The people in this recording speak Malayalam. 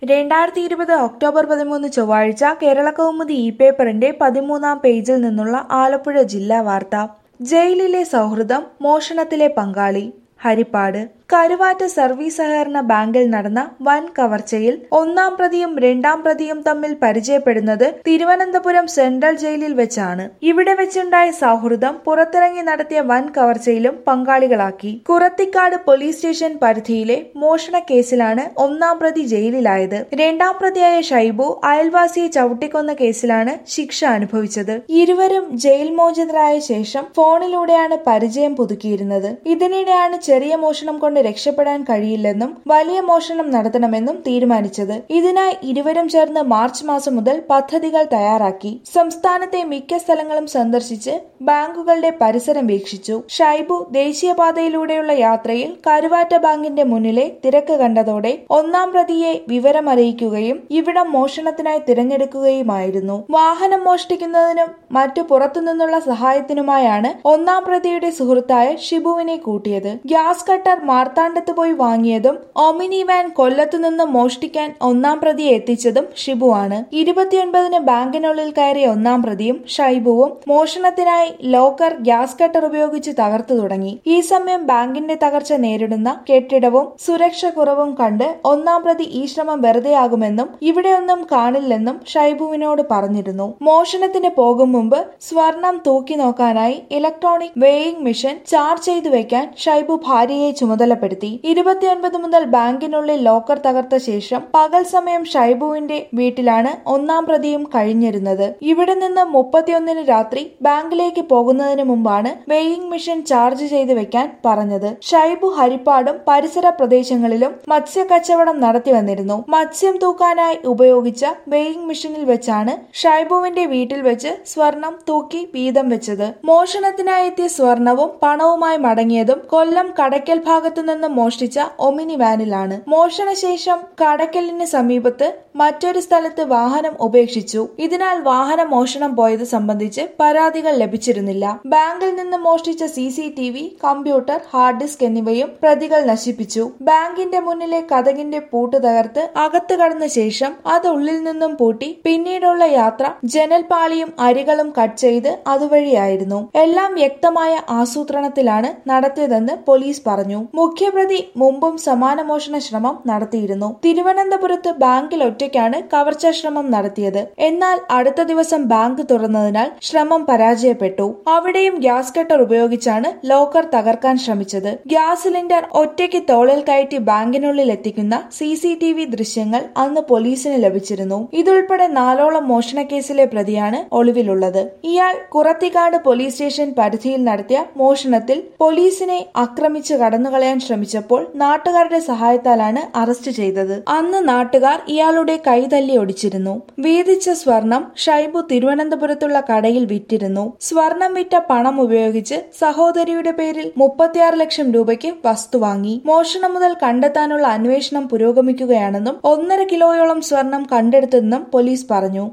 രണ്ടായിരത്തി ഇരുപത് ഒക്ടോബർ പതിമൂന്ന് ചൊവ്വാഴ്ച കേരളകൗമുദി ഇ പേപ്പറിന്റെ പതിമൂന്നാം പേജിൽ നിന്നുള്ള ആലപ്പുഴ ജില്ലാ വാർത്ത ജയിലിലെ സൗഹൃദം മോഷണത്തിലെ പങ്കാളി ഹരിപ്പാട് കരുവാറ്റ സർവീസ് സഹകരണ ബാങ്കിൽ നടന്ന വൻ കവർച്ചയിൽ ഒന്നാം പ്രതിയും രണ്ടാം പ്രതിയും തമ്മിൽ പരിചയപ്പെടുന്നത് തിരുവനന്തപുരം സെൻട്രൽ ജയിലിൽ വെച്ചാണ് ഇവിടെ വെച്ചുണ്ടായ സൗഹൃദം പുറത്തിറങ്ങി നടത്തിയ വൻ കവർച്ചയിലും പങ്കാളികളാക്കി കുറത്തിക്കാട് പോലീസ് സ്റ്റേഷൻ പരിധിയിലെ മോഷണ കേസിലാണ് ഒന്നാം പ്രതി ജയിലിലായത് രണ്ടാം പ്രതിയായ ഷൈബു അയൽവാസിയെ ചവിട്ടിക്കൊന്ന കേസിലാണ് ശിക്ഷ അനുഭവിച്ചത് ഇരുവരും ജയിൽ മോചിതരായ ശേഷം ഫോണിലൂടെയാണ് പരിചയം പുതുക്കിയിരുന്നത് ഇതിനിടെയാണ് ചെറിയ മോഷണം കൊണ്ട് രക്ഷപ്പെടാൻ കഴിയില്ലെന്നും വലിയ മോഷണം നടത്തണമെന്നും തീരുമാനിച്ചത് ഇതിനായി ഇരുവരും ചേർന്ന് മാർച്ച് മാസം മുതൽ പദ്ധതികൾ തയ്യാറാക്കി സംസ്ഥാനത്തെ മിക്ക സ്ഥലങ്ങളും സന്ദർശിച്ച് ബാങ്കുകളുടെ പരിസരം വീക്ഷിച്ചു ഷൈബു ദേശീയപാതയിലൂടെയുള്ള യാത്രയിൽ കരുവാറ്റ ബാങ്കിന്റെ മുന്നിലെ തിരക്ക് കണ്ടതോടെ ഒന്നാം പ്രതിയെ വിവരമറിയിക്കുകയും ഇവിടം മോഷണത്തിനായി തിരഞ്ഞെടുക്കുകയുമായിരുന്നു വാഹനം മോഷ്ടിക്കുന്നതിനും മറ്റു പുറത്തുനിന്നുള്ള സഹായത്തിനുമായാണ് ഒന്നാം പ്രതിയുടെ സുഹൃത്തായ ഷിബുവിനെ കൂട്ടിയത് ഗ്യാസ് കട്ടർ മാർത്താണ്ഡത്ത് പോയി വാങ്ങിയതും ഒമിനി വാൻ കൊല്ലത്തു നിന്ന് മോഷ്ടിക്കാൻ ഒന്നാം പ്രതിയെ എത്തിച്ചതും ഷിബുവാണ് ഇരുപത്തിയൊൻപതിന് ബാങ്കിനുള്ളിൽ കയറിയ ഒന്നാം പ്രതിയും ഷൈബുവും മോഷണത്തിനായി ലോക്കർ ഗ്യാസ് കട്ടർ ഉപയോഗിച്ച് തകർത്തു തുടങ്ങി ഈ സമയം ബാങ്കിന്റെ തകർച്ച നേരിടുന്ന കെട്ടിടവും സുരക്ഷ കുറവും കണ്ട് ഒന്നാം പ്രതി ഈ ശ്രമം വെറുതെയാകുമെന്നും ഇവിടെയൊന്നും കാണില്ലെന്നും ഷൈബുവിനോട് പറഞ്ഞിരുന്നു മോഷണത്തിന് പോകും മുമ്പ് സ്വർണം തൂക്കി നോക്കാനായി ഇലക്ട്രോണിക് വെയിങ് മെഷീൻ ചാർജ് ചെയ്തു വെക്കാൻ ഷൈബു ഭാര്യയെ ചുമതലപ്പെടുത്തി ഇരുപത്തിയൊൻപത് മുതൽ ബാങ്കിനുള്ളിൽ ലോക്കർ തകർത്ത ശേഷം പകൽ സമയം ഷൈബുവിന്റെ വീട്ടിലാണ് ഒന്നാം പ്രതിയും കഴിഞ്ഞിരുന്നത് ഇവിടെ നിന്ന് മുപ്പത്തിയൊന്നിന് രാത്രി ബാങ്കിലേക്ക് പോകുന്നതിന് മുമ്പാണ് വെയിങ് മെഷീൻ ചാർജ് ചെയ്തു വെക്കാൻ പറഞ്ഞത് ഷൈബു ഹരിപ്പാടും പരിസര പ്രദേശങ്ങളിലും മത്സ്യ കച്ചവടം നടത്തി വന്നിരുന്നു മത്സ്യം തൂക്കാനായി ഉപയോഗിച്ച വെയിങ് മെഷീനിൽ വെച്ചാണ് ഷൈബുവിന്റെ വീട്ടിൽ വെച്ച് സ്വർണം തൂക്കി വീതം വെച്ചത് മോഷണത്തിനായി എത്തിയ സ്വർണവും പണവുമായി മടങ്ങിയതും കൊല്ലം കടയ്ക്കൽ ഭാഗത്തു നിന്ന് മോഷ്ടിച്ച ഒമിനി വാനിലാണ് മോഷണശേഷം കടയ്ക്കലിന് സമീപത്ത് മറ്റൊരു സ്ഥലത്ത് വാഹനം ഉപേക്ഷിച്ചു ഇതിനാൽ വാഹനം മോഷണം പോയത് സംബന്ധിച്ച് പരാതികൾ ലഭിച്ചിരുന്നില്ല ബാങ്കിൽ നിന്ന് മോഷ്ടിച്ച C C T V computer hard disk എന്നിവയും പ്രതികൾ നശിപ്പിച്ചു ബാങ്കിന്റെ മുന്നിലെ കഥകിന്റെ പൂട്ട് തകർത്ത് അകത്ത് കടന്ന ശേഷം അത് ഉള്ളിൽ നിന്നും പൂട്ടി പിന്നീടുള്ള യാത്ര ജനൽപാളിയും അരികളും കട്ട് ചെയ്ത് അതുവഴിയായിരുന്നു എല്ലാം വ്യക്തമായ ആസൂത്രണത്തിലാണ് നടത്തിയതെന്ന് പോലീസ് പറഞ്ഞു മുഖ്യപ്രതി മുമ്പും സമാന മോഷണ ശ്രമം നടത്തിയിരുന്നു തിരുവനന്തപുരത്ത് ബാങ്കിൽ ഒറ്റയ്ക്കാണ് കവർച്ചാ ശ്രമം നടത്തിയത് എന്നാൽ അടുത്ത ദിവസം ബാങ്ക് തുറന്നതിനാൽ ശ്രമം പരാജയപ്പെട്ടു അവിടെയും ഗ്യാസ് കട്ടർ ഉപയോഗിച്ചാണ് ലോക്കർ തകർക്കാൻ ശ്രമിച്ചത് ഗ്യാസ് സിലിണ്ടർ ഒറ്റയ്ക്ക് തോളിൽ കയറ്റി ബാങ്കിനുള്ളിൽ എത്തിക്കുന്ന സി സി ടി വി ദൃശ്യങ്ങൾ അന്ന് പോലീസിന് ലഭിച്ചിരുന്നു ഇതുൾപ്പെടെ നാലോളം മോഷണ കേസിലെ പ്രതിയാണ് ഒളിവിലുള്ളത് ഇയാൾ കുറത്തിക്കാട് പോലീസ് സ്റ്റേഷൻ പരിധിയിൽ നടത്തിയ മോഷണത്തിൽ പോലീസിനെ ആക്രമിച്ച് കടന്നുകളയാൻ ശ്രമിച്ചപ്പോൾ നാട്ടുകാരുടെ സഹായത്താലാണ് അറസ്റ്റ് ചെയ്തത് അന്ന് നാട്ടുകാർ ഇയാളുടെ കൈ തല്ലി ഒടിച്ചിരുന്നു വീതിച്ച സ്വർണം ഷൈബു തിരുവനന്തപുരത്തുള്ള കടയിൽ വിറ്റിരുന്നു സ്വർണം വിറ്റ പണം ഉപയോഗിച്ച് സഹോദരിയുടെ പേരിൽ മുപ്പത്തിയാറ് ലക്ഷം രൂപയ്ക്ക് വസ്തു വാങ്ങി മോഷണം മുതൽ കണ്ടെത്താനുള്ള അന്വേഷണം പുരോഗമിക്കുകയാണെന്നും ഒന്നര കിലോയോളം സ്വർണം കണ്ടെടുത്തെന്നും പോലീസ് പറഞ്ഞു